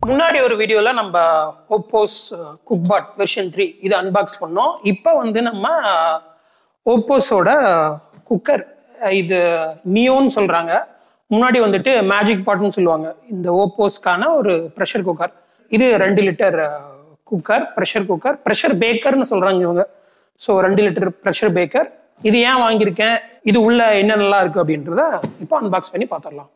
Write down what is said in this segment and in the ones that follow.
முன்னாடி ஒரு வீடியோல நம்ம ஓப்போஸ் குக்பாட் வெர்ஷன் த்ரீ இது அன்பாக்ஸ் பண்ணோம் இப்போ வந்து நம்ம ஓப்போஸோட குக்கர் இது நியோன்னு சொல்றாங்க முன்னாடி வந்துட்டு மேஜிக் பாட்னு சொல்லுவாங்க இந்த ஓப்போஸ்க்கான ஒரு ப்ரெஷர் குக்கர் இது ரெண்டு litre cooker pressure cooker pressure பேக்கர்னு சொல்றாங்க இவங்க ஸோ ரெண்டு லிட்டர் ப்ரெஷர் பேக்கர் இது ஏன் வாங்கியிருக்கேன் இது உள்ள என்ன நல்லா இருக்கு அப்படின்றத இப்போ அன்பாக்ஸ் பண்ணி பார்த்துடலாம்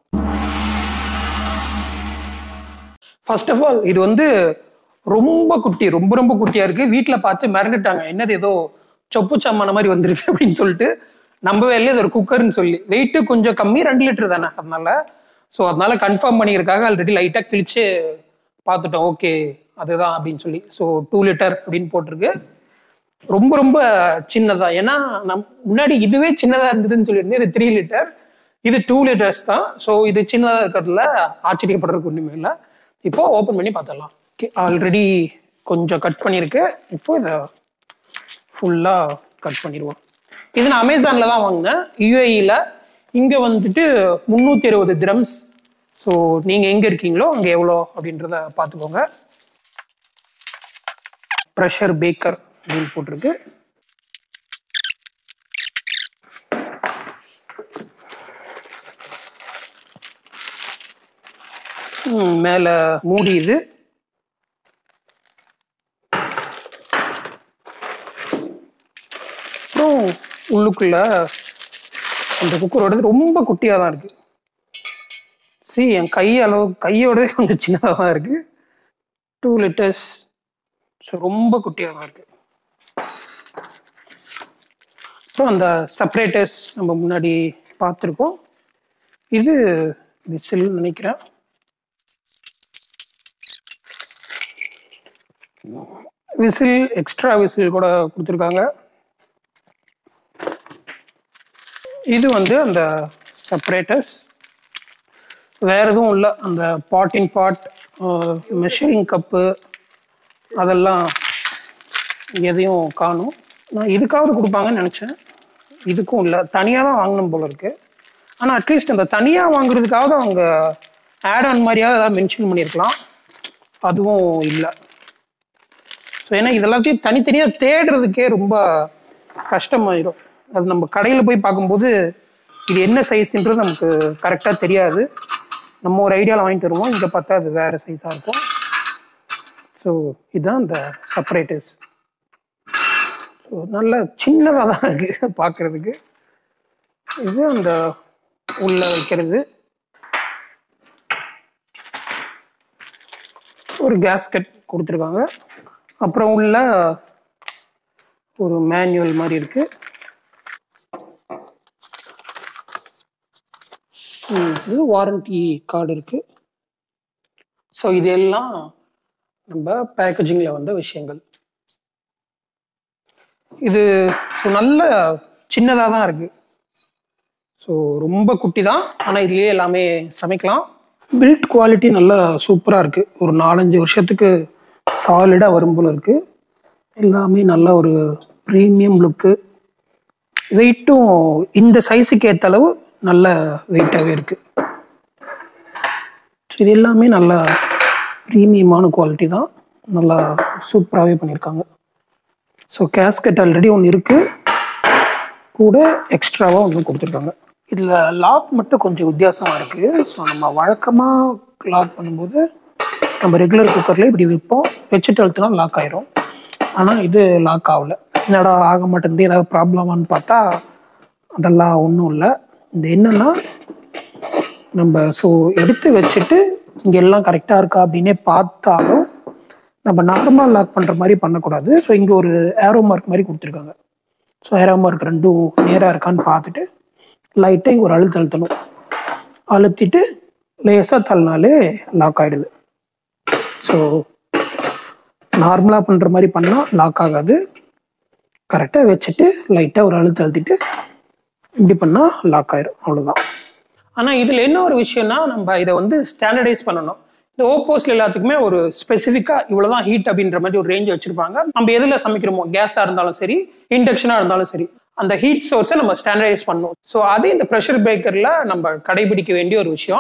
ஃபர்ஸ்ட் ஆஃப் ஆல் இது வந்து ரொம்ப குட்டி ரொம்ப ரொம்ப குட்டியா இருக்கு வீட்ல பார்த்து மிரண்டுட்டாங்க என்னது ஏதோ சொப்பு சம்மான மாதிரி வந்திருக்கு அப்படின்னு சொல்லிட்டு நம்பவே இல்லை இது ஒரு குக்கர்னு சொல்லி வெயிட்டு கொஞ்சம் கம்மி ரெண்டு லிட்டர் தானே அதனால ஸோ அதனால கன்ஃபார்ம் பண்ணியிருக்காங்க ஆல்ரெடி லைட்டாக கிழிச்சு பார்த்துட்டோம் ஓகே அதுதான் அப்படின்னு சொல்லி ஸோ டூ லிட்டர் அப்படின்னு போட்டிருக்கு ரொம்ப ரொம்ப சின்னதா ஏன்னா நம் முன்னாடி இதுவே சின்னதா இருந்ததுன்னு சொல்லியிருந்தேன் இது த்ரீ லிட்டர் இது டூ லிட்டர்ஸ் தான் ஸோ இது சின்னதா இருக்கிறதுல ஆச்சரியப்படுறதுக்கு ஒண்ணுமே இல்லை இப்போ ஓப்பன் பண்ணி பார்த்துடலாம் ஆல்ரெடி கொஞ்சம் கட் பண்ணியிருக்கு இப்போ இதை ஃபுல்லாக கட் பண்ணிடுவோம் இது நான் அமேசானில் தான் வாங்கினேன் யூஏஇயில் இங்கே வந்துட்டு முந்நூற்றி இருபது திரம்ஸ் ஸோ நீங்கள் எங்கே இருக்கீங்களோ அங்கே எவ்வளோ அப்படின்றத பார்த்துக்கோங்க ப்ரெஷர் பேக்கர் அப்படின்னு போட்டிருக்கு ம், மேல மூடி இது அப்புறம் உள்ளுக்குள்ள அந்த குக்கரோட ரொம்ப குட்டியா தான் இருக்கு சி என் கை அளவு கையோடவே கொஞ்சம் சின்னதாக தான் இருக்கு டூ லிட்டர்ஸ் ஸோ ரொம்ப குட்டியாக தான் இருக்கு அப்புறம் அந்த செப்பரேட்டர்ஸ் நம்ம முன்னாடி பார்த்துருக்கோம் இது விசில் நினைக்கிறேன் விசில் எக்ஸ்ட்ரா விசில் கூட கொடுத்துருக்காங்க இது வந்து அந்த செப்பரேட்டர்ஸ் வேற எதுவும் இல்லை அந்த பாட்டிங் பாட் மெஷரிங் கப்பு அதெல்லாம் எதையும் காணும் நான் இதுக்காவது கொடுப்பாங்கன்னு நினச்சேன் இதுக்கும் இல்லை தனியாக தான் வாங்கணும் போல இருக்கு ஆனால் அட்லீஸ்ட் அந்த தனியாக வாங்குறதுக்காவது அவங்க ஆட் ஆன் மாதிரியாவது ஏதாவது மென்ஷன் பண்ணியிருக்கலாம் அதுவும் இல்லை ஸோ ஏன்னா இதெல்லாத்தையும் தனித்தனியாக தேடுறதுக்கே ரொம்ப கஷ்டமாயிடும் அது நம்ம கடையில் போய் பார்க்கும்போது இது என்ன சைஸ்ன்றது நமக்கு கரெக்டாக தெரியாது நம்ம ஒரு ஐடியாவில் வாங்கிட்டு வருவோம் இங்கே பார்த்தா அது வேறு சைஸாக இருக்கும் ஸோ இதுதான் இந்த செப்பரேட்டர்ஸ் ஸோ நல்ல சின்னதாக தான் இருக்குது பார்க்குறதுக்கு இது அந்த உள்ள வைக்கிறது ஒரு கேஸ்கட் கொடுத்துருக்காங்க அப்புறம் உள்ள ஒரு மேனுவல் மாதிரி இருக்கு ம், இது வாரண்டி கார்டு இருக்கு ஸோ இது எல்லாம் நம்ம பேக்கேஜிங்கில் வந்த விஷயங்கள் இது ஸோ நல்ல சின்னதாக தான் இருக்கு ஸோ ரொம்ப குட்டி தான் ஆனால் இதுலேயே எல்லாமே சமைக்கலாம் பில்ட் குவாலிட்டி நல்லா சூப்பராக இருக்கு ஒரு நாலஞ்சு வருஷத்துக்கு சாலிடாக வரும் போல இருக்கு எல்லாமே நல்ல ஒரு ப்ரீமியம் லுக்கு வெயிட்டும் இந்த சைஸுக்கு ஏற்ற அளவு நல்ல வெயிட்டாகவே இருக்கு ஸோ இது எல்லாமே நல்ல ப்ரீமியமான குவாலிட்டி தான் நல்லா சூப்பராகவே பண்ணியிருக்காங்க ஸோ கேஸ்கெட் ஆல்ரெடி ஒன்று இருக்குது கூட எக்ஸ்ட்ராவாக ஒன்று கொடுத்துருக்காங்க இதில் லாக் மட்டும் கொஞ்சம் வித்தியாசமாக இருக்குது ஸோ நம்ம வழக்கமாக லாக் பண்ணும்போது நம்ம ரெகுலர் குக்கரில் இப்படி வைப்போம் வச்சுட்டு அழுத்தினா லாக் ஆயிரும் ஆனால் இது லாக் ஆகல என்னடா ஆக மாட்டேங்குது ஏதாவது ப்ராப்ளமான்னு பார்த்தா அதெல்லாம் ஒன்றும் இல்லை இது என்னன்னா நம்ம ஸோ எடுத்து வச்சுட்டு இங்கே எல்லாம் கரெக்டாக இருக்கா அப்படின்னே பார்த்தாலும் நம்ம நார்மல் லாக் பண்ணுற மாதிரி பண்ணக்கூடாது ஸோ இங்கே ஒரு ஏரோ மார்க் மாதிரி கொடுத்துருக்காங்க ஸோ ஏரோ மார்க் ரெண்டும் நேராக இருக்கான்னு பார்த்துட்டு லைட்டாக இங்கே ஒரு அழுத்து அழுத்தணும் அழுத்திட்டு லேசாக தள்ளினாலே லாக் ஆகிடுது ஸோ நார்மலாக பண்ணுற மாதிரி பண்ணால் லாக் ஆகாது கரெக்டாக வச்சுட்டு லைட்டாக ஒரு அழுத்து அழுத்திட்டு இப்படி பண்ணால் லாக் ஆயிரும் அவ்வளோதான் ஆனால் இதில் என்ன ஒரு விஷயம்னா நம்ம இதை வந்து ஸ்டாண்டர்டைஸ் பண்ணணும் இந்த ஓப்போஸ்ல எல்லாத்துக்குமே ஒரு ஸ்பெசிஃபிக்காக இவ்வளோதான் ஹீட் அப்படின்ற மாதிரி ஒரு ரேஞ்ச் வச்சிருப்பாங்க நம்ம எதில் சமைக்கிறோமோ கேஸாக இருந்தாலும் சரி இண்டக்ஷனாக இருந்தாலும் சரி அந்த ஹீட் சோர்ஸை நம்ம ஸ்டாண்டர்டைஸ் பண்ணணும் ஸோ அது இந்த ப்ரெஷர் பேக்கரில் நம்ம கடைபிடிக்க வேண்டிய ஒரு விஷயம்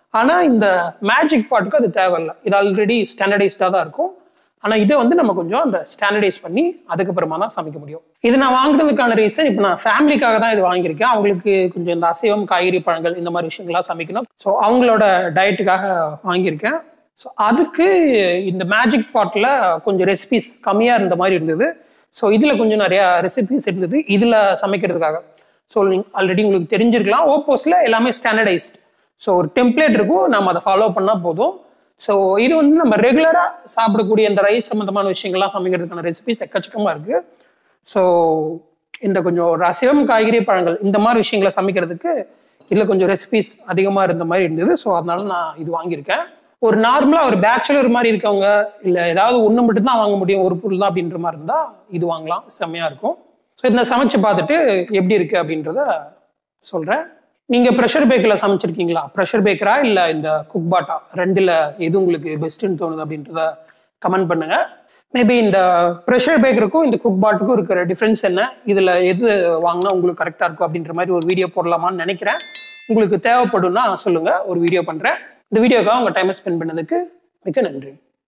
ஆனால் இந்த மேஜிக் பாட்டுக்கு அது தேவையில்லை இது ஆல்ரெடி ஸ்டாண்டர்டைஸ்டாக தான் இருக்கும் ஆனால் இதை வந்து நம்ம கொஞ்சம் அந்த ஸ்டாண்டர்டைஸ் பண்ணி அதுக்கப்புறமா தான் சமைக்க முடியும் இது நான் வாங்குறதுக்கான ரீசன் இப்போ நான் ஃபேமிலிக்காக தான் இது வாங்கியிருக்கேன் அவங்களுக்கு கொஞ்சம் இந்த அசைவம் காய்கறி பழங்கள் இந்த மாதிரி விஷயங்கள்லாம் சமைக்கணும் ஸோ அவங்களோட டயட்டுக்காக வாங்கியிருக்கேன் ஸோ அதுக்கு இந்த மேஜிக் பாட்டில் கொஞ்சம் ரெசிபிஸ் கம்மியாக இருந்த மாதிரி இருந்தது ஸோ இதில் கொஞ்சம் நிறையா ரெசிபிஸ் இருந்தது இதில் சமைக்கிறதுக்காக ஸோ ஆல்ரெடி உங்களுக்கு தெரிஞ்சிருக்கலாம் ஓப்போஸில் எல்லாமே ஸ்டாண்டர்டைஸ்ட் ஸோ ஒரு டெம்ப்ளேட் இருக்கும் நம்ம அதை ஃபாலோ பண்ணால் போதும் ஸோ இது வந்து நம்ம ரெகுலராக சாப்பிடக்கூடிய இந்த ரைஸ் சம்மந்தமான விஷயங்கள்லாம் சமைக்கிறதுக்கான ரெசிபிஸ் எக்கச்சக்கமாக இருக்குது ஸோ இந்த கொஞ்சம் ஒரு அசைவம் காய்கறி பழங்கள் இந்த மாதிரி விஷயங்களை சமைக்கிறதுக்கு இதில் கொஞ்சம் ரெசிபிஸ் அதிகமாக இருந்த மாதிரி இருந்தது ஸோ அதனால நான் இது வாங்கியிருக்கேன் ஒரு நார்மலாக ஒரு பேச்சுலர் மாதிரி இருக்கவங்க இல்லை ஏதாவது ஒன்று மட்டும் தான் வாங்க முடியும் ஒரு பொருள் தான் அப்படின்ற மாதிரி இருந்தால் இது வாங்கலாம் செம்மையாக இருக்கும் ஸோ இதை சமைச்சு பார்த்துட்டு எப்படி இருக்குது அப்படின்றத சொல்கிறேன் நீங்கள் ப்ரெஷர் பேக்கில் சமைச்சிருக்கீங்களா ப்ரெஷர் பேக்கரா இல்லை இந்த குக் பாட்டா ரெண்டில் எது உங்களுக்கு பெஸ்ட்டுன்னு தோணுது அப்படின்றத கமெண்ட் பண்ணுங்கள் மேபி இந்த ப்ரெஷர் பேக்கருக்கும் இந்த குக் பாட்டுக்கும் இருக்கிற டிஃப்ரென்ஸ் என்ன இதில் எது வாங்கினா உங்களுக்கு கரெக்டாக இருக்கும் அப்படின்ற மாதிரி ஒரு வீடியோ போடலாமான்னு நினைக்கிறேன் உங்களுக்கு தேவைப்படும்னா சொல்லுங்கள் ஒரு வீடியோ பண்ணுறேன் இந்த வீடியோக்காக உங்கள் டைமை ஸ்பெண்ட் பண்ணதுக்கு மிக்க நன்றி